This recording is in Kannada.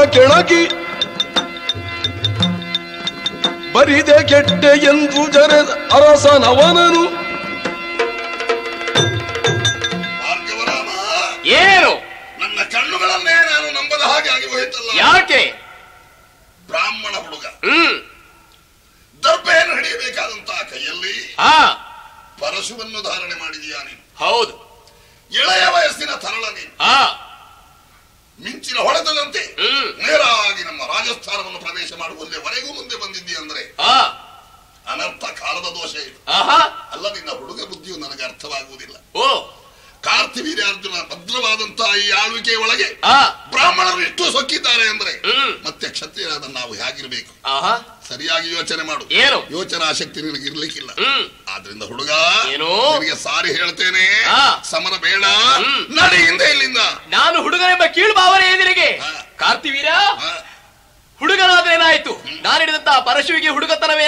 ಕೆಳಗಿ ಬರಿದೆ ಕೆಟ್ಟೆ ಎಂದು ಜರೆದ ಅರಸನವನನು ಭಾರ್ಗವರಾಮ ಏನು ನನ್ನ ಕಣ್ಣುಗಳನ್ನೇ ನಾನು ನಂಬದ ಹಾಗೆ ಆಗಿ ಹೋಯಿತಲ್ಲ ಯಾಕೆ ಬ್ರಾಹ್ಮಣ ಹುಡುಗ ಹ್ಮ್ ದರ್ಭೆಯನ್ನು ಹಿಡಿಯಬೇಕಾದಂತಹ ಕೈಯಲ್ಲಿ ಹಾ ಪರಶುವನ್ನು ಧಾರಣೆ ಮಾಡಿದೀಯಾ ನೀನು ಹೌದು ಎಳೆಯ ವಯಸ್ಸಿನ ತರಳ ನೀನು ಹಾ ಮಿಂಚಿನ ಹೊಡೆತದಂತೆ ಹ್ಮ್ ನೇರಾಗಿ ನಮ್ಮ ರಾಜಸ್ಥಾನವನ್ನು ಪ್ರವೇಶ ಮಾಡುವುದವರೆಗೂ ಮುಂದೆ ಬಂದಿದ್ದೀಯ ಅಂದ್ರೆ ಹಾ ಅನರ್ಥ ಕಾಲದ ದೋಷ ಇದು ಆಹಾ ಅಲ್ಲ ನಿನ್ನ ಹುಡುಗ ಬುದ್ಧಿಯು ನನಗೆ ಅರ್ಥವಾಗುವುದಿಲ್ಲ ಓ ಕಾರ್ತಿವೀರ್ಯಾರ್ಜುನ ಭದ್ರವಾದಂತಹ ಈ ಆಳ್ವಿಕೆ ಒಳಗೆ ಆ ಬ್ರಾಹ್ಮಣರು ಎಷ್ಟು ಸೊಕ್ಕಿದ್ದಾರೆ ಅಂದ್ರೆ ಹ್ಮ್ ಮತ್ತೆ ಕ್ಷತ್ರಿಯರಾದ ನಾವು ಹೇಗಿರ್ಬೇಕು ಆಹಾ ಸರಿಯಾಗಿ ಯೋಚನೆ ಮಾಡು ಏನು ಯೋಚನಾ ಶಕ್ತಿ ನಿನಗೆ ಇರ್ಲಿಕ್ಕಿಲ್ಲ ಹ್ಮ್ ಆದ್ರಿಂದ ಹುಡುಗ ಏನು? ನಿನಗೆ ಸಾರಿ ಹೇಳ್ತೇನೆ ಆ. ಸಮರ ಬೇಡ ಹ್ಮ್. ನಡಿ ಹಿಂದೆ ಇಲ್ಲಿಂದ ನಾನು ಹುಡುಗನೆಂಬ ಕೀಳು ಭಾವನೆ ಎದುರಿಗೆ ಹಾ. ಕಾರ್ತಿವೀರ ಆ, ಹುಡುಗನಾದ್ರೆ ಏನಾಯ್ತು ನಾನು ಹಿಡಿದಂತಹ ಪರಶುವಿಗೆ ಹುಡುಗತನವೇ